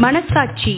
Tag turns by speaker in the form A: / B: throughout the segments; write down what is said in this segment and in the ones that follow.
A: மனசாட்சி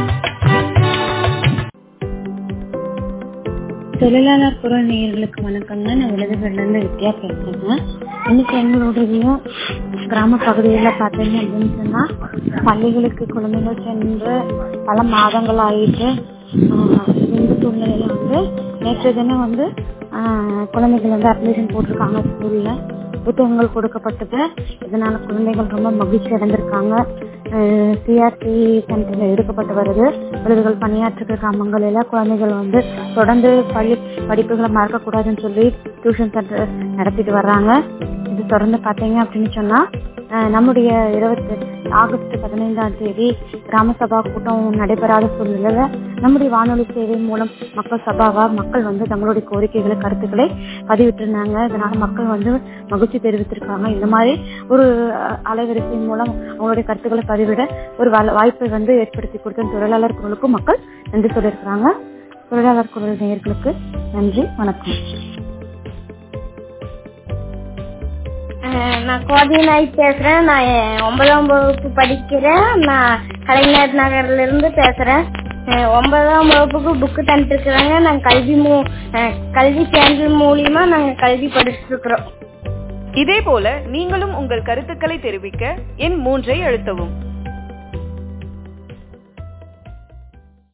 B: தொழிலாளர் குரல் நேயர்களுக்கு வணக்கங்க நான் விழுதுகள்லேருந்து வித்யா பேசுறேங்க இன்னைக்கு எங்களுடைய கிராம பகுதிகளில் பார்த்தீங்க அப்படின்னு சொன்னா பள்ளிகளுக்கு குழந்தைகள் சென்று பல மாதங்கள் ஆயிட்டு ஆஹ் இந்த சூழ்நிலையில வந்து நேற்று தினம் வந்து ஆஹ் குழந்தைகள் வந்து அப்ளிகேஷன் போட்டிருக்காங்க ஸ்கூல்ல புத்தகங்கள் கொடுக்கப்பட்டது இதனால குழந்தைகள் ரொம்ப மகிழ்ச்சி அடைந்திருக்காங்க சிஆர்டி சென்டர்ல எடுக்கப்பட்டு வருது விருதுகள் பணியாற்றுகிற கிராமங்களில குழந்தைகள் வந்து தொடர்ந்து பள்ளி படிப்புகளை மறக்கக்கூடாதுன்னு சொல்லி டியூஷன் சென்டர் நடத்திட்டு வர்றாங்க இது தொடர்ந்து பார்த்தீங்க அப்படின்னு சொன்னா அஹ் நம்முடைய இருபத்தி ஆகஸ்ட் பதினைந்தாம் தேதி கிராம சபா கூட்டம் நடைபெறாத சூழ்நிலையில நம்முடைய வானொலி சேவை மூலம் மக்கள் சபாவா மக்கள் வந்து தங்களுடைய கோரிக்கைகளை கருத்துக்களை பதிவிட்டிருந்தாங்க இதனால மக்கள் வந்து மகிழ்ச்சி தெரிவித்திருக்காங்க இந்த மாதிரி ஒரு அஹ், அலைவரிசை மூலம் அவங்களுடைய கருத்துக்களை பதிவிட ஒரு வா- வாய்ப்பை வந்து ஏற்படுத்தி கொடுத்த தொழிலாளர் குரலுக்கும் மக்கள் நன்றி சொல்லியிருக்கிறாங்க தொழிலாளர் குரல் நேயர்களுக்கு நன்றி வணக்கம்
C: அஹ் நான் கோதை நாய் பேசுறேன் நான் எ- ஒன்பதாம் வகுப்பு படிக்கிறேன் நான் கலைஞர் நகர்ல இருந்து பேசுறேன் அஹ் ஒன்பதாம் வகுப்புக்கு புக்கு தந்துருக்குறாங்க நாங்க கல்வி மூ அஹ் கல்வி சேனல் மூலியமா நாங்க கல்வி படிச்சுட்டு இருக்கிறோம்
A: இதே போல நீங்களும் உங்கள் கருத்துக்களை தெரிவிக்க எண் மூன்றை அழுத்தவும்